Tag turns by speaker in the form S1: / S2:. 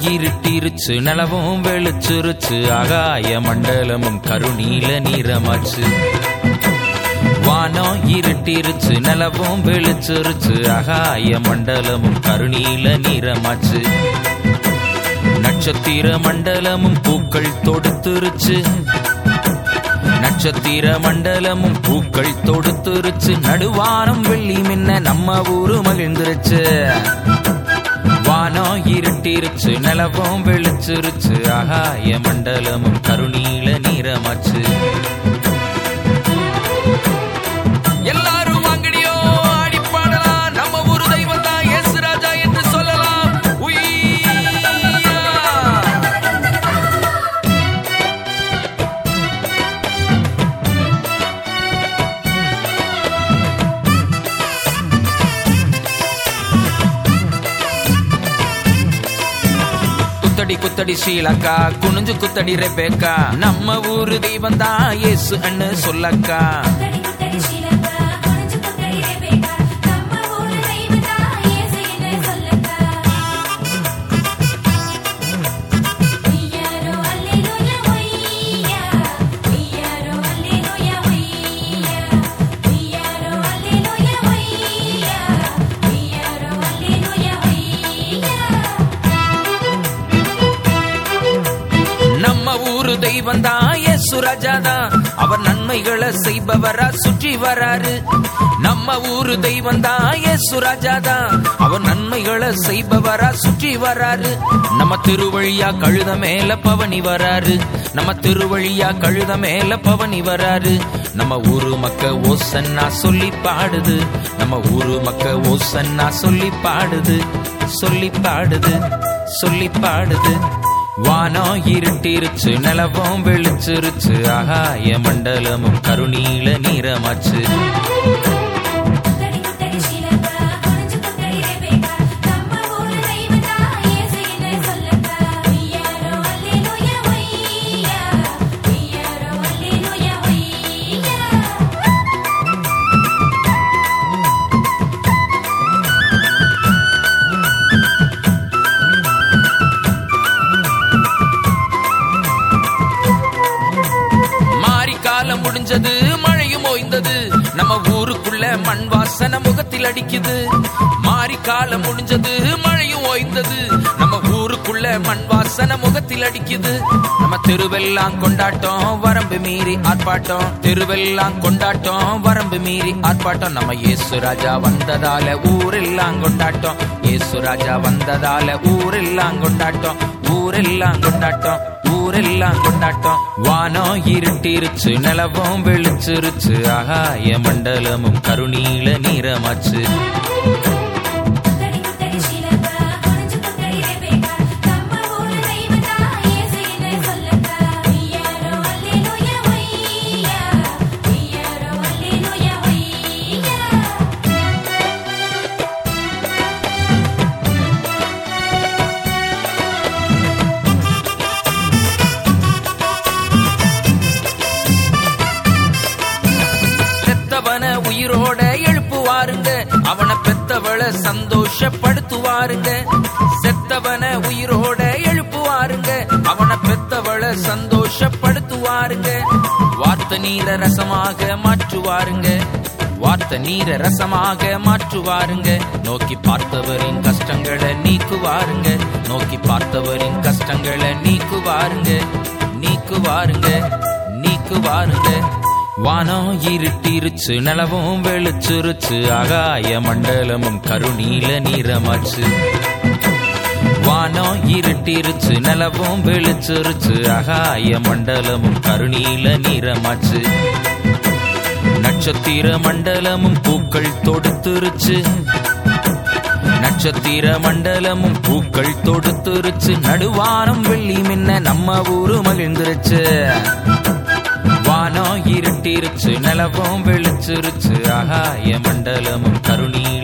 S1: இருட்டிருச்சு நிலவும் வெளிச்சிருச்சு ஆகாய மண்டலமும் கருநீல நிறமாச்சு வானம் இருட்டிருச்சு நிலவும் வெளிச்சிருச்சு ஆகாய மண்டலமும் கருநீல நிறமாச்சு நட்சத்திர மண்டலமும் பூக்கள் தொடுத்துருச்சு நட்சத்திர மண்டலமும் பூக்கள் தொடுத்துருச்சு நடுவானம் வெள்ளி மின்ன நம்ம ஊரு மகிழ்ந்துருச்சு வானம் இருட்டிருச்சு நிலவும் வெளிச்சிருச்சு ஆகாய மண்டலமும் கருநீல நிறமாச்சு எல்லாரும் வாங்கடியோ ஆடி பாடலாம் நம்ம ஊரு தெய்வம் தான் இயேசு ராஜா என்று சொல்லலாம் உய்யா. குத்தடி குத்தடி ஸ்ரீலங்கா குனிஞ்சு குத்தடி ரெபேக்கா நம்ம ஊரு தெய்வம் தான் இயேசு அண்ணு சொல்லக்கா
S2: குத்தடி குத்தடி ஸ்ரீலங்கா குனிஞ்சு குத்தடி ரெபேக்கா நம்ம ஊரு தெய்வதா இயேசுவினை சொல்லக்கா உய்யாரோ அல்லேலூயா உய்யா உய்யாரோ அல்லேலூயா உய்யா உய்யாரோ அல்லேலூயா உய்யா உய்யாரோ அல்லேலூயா உய்யா
S1: நம்ம ஊரு தெய்வம் தான் இயேசு ராஜா தான் அவர் நன்மைகளை செய்பவரா சுற்றி வராரு நம்ம ஊரு தெய்வம் தான் இயேசு ராஜா தான் அவர் நன்மைகளை செய்பவரா சுற்றி வராரு நம்ம திருவழியா கழுத மேல பவனி வராரு நம்ம திருவழியா கழுத மேல பவனி வராரு நம்ம ஊரு மக்க ஓசன்னா சொல்லி பாடுது நம்ம ஊரு மக்க ஓசன்னா சொல்லி பாடுது சொல்லி பாடுது சொல்லி பாடுது வானம் இருட்டிருச்சு நிலவும் வெளிச்சிருச்சு ஆகாய மண்டலமும் கருநீல நிறமாச்சு
S2: குத்தடி குத்தடி ஸ்ரீலங்கா குனிஞ்சு குத்தடி ரெபேக்கா நம்ம ஊரு தெய்வதா இயேசுவினை சொல்லக்கா உய்யாரோ அல்லேலூயா உய்யா உய்யாரோ அல்லேலூயா உய்யா
S1: மாரி காலம் முடிஞ்சது மழையும் ஓய்ந்தது நம்ம ஊருக்குள்ள மண் வாசனை முகத்தில் அடிக்குது மாரி காலம் முடிஞ்சது மழையும் ஓய்ந்தது நம்ம ஊருக்குள்ள மண் வாசனை முகத்தில் அடிக்குது நம்ம தெருவெல்லாம் கொண்டாட்டம் வரம்பு மீறி ஆர்ப்பாட்டம் தெருவெல்லாம் கொண்டாட்டம் வரம்பு மீறி ஆர்ப்பாட்டம் நம்ம இயேசு ராஜா வந்ததால ஊரெல்லாம் கொண்டாட்டம் இயேசு ராஜா வந்ததால ஊரெல்லாம் கொண்டாட்டம் ஊரெல்லாம் கொண்டாட்டம் ஊரெல்லாம் கொண்டாட்டம் வானம் இருட்டிருச்சு நிலவும் வெளிச்சிருச்சு ஆகாய மண்டலமும் கருநீல நிறமாச்சு
S2: குத்தடி குத்தடி ஸ்ரீலங்கா குனிஞ்சு குத்தடி ரெபேக்கா நம்ம ஊரு தெய்வதா இயேசுவினை சொல்லக்கா உய்யாரோ அல்லேலூயா உய்யா உய்யாரோ அல்லேலூயா உய்யா
S1: பெத்தவன உயிரோட எழுப்புவாருங்க அவனை பெத்தவள சந்தோஷப்படுத்துவாருங்க செத்தவன உயிரோட எழுப்புவாருங்க அவனை பெத்தவள சந்தோஷப்படுத்துவாருங்க வார்த்தை நீர ரசமாக மாற்றுவாருங்க வார்த்தை நீர ரசமாக மாற்றுவாருங்க நோக்கி பார்த்தவரின் கஷ்டங்களை நீக்குவாருங்க நோக்கி பார்த்தவரின் கஷ்டங்களை நீக்குவாருங்க நீக்குவாருங்க நீக்குவாருங்க வானம் இருட்டிருச்சு நிலவும் வெளிச்சிருச்சு ஆகாய மண்டலமும் கருநீல நிறமாச்சு வானம் இருட்டிருச்சு நிலவும் வெளிச்சிருச்சு ஆகாய மண்டலமும் கருநீல நிறமாச்சு நட்சத்திர மண்டலமும் பூக்கள் தொடுத்துருச்சு நட்சத்திர மண்டலமும் பூக்கள் தொடுத்துருச்சு நடுவானம் வெள்ளி மின்ன நம்ம ஊரு மகிழ்ந்துருச்சு வானம் இருட்டிருச்சு நிலவும் வெளிச்சிருச்சு ஆகாய மண்டலமும் கருநீல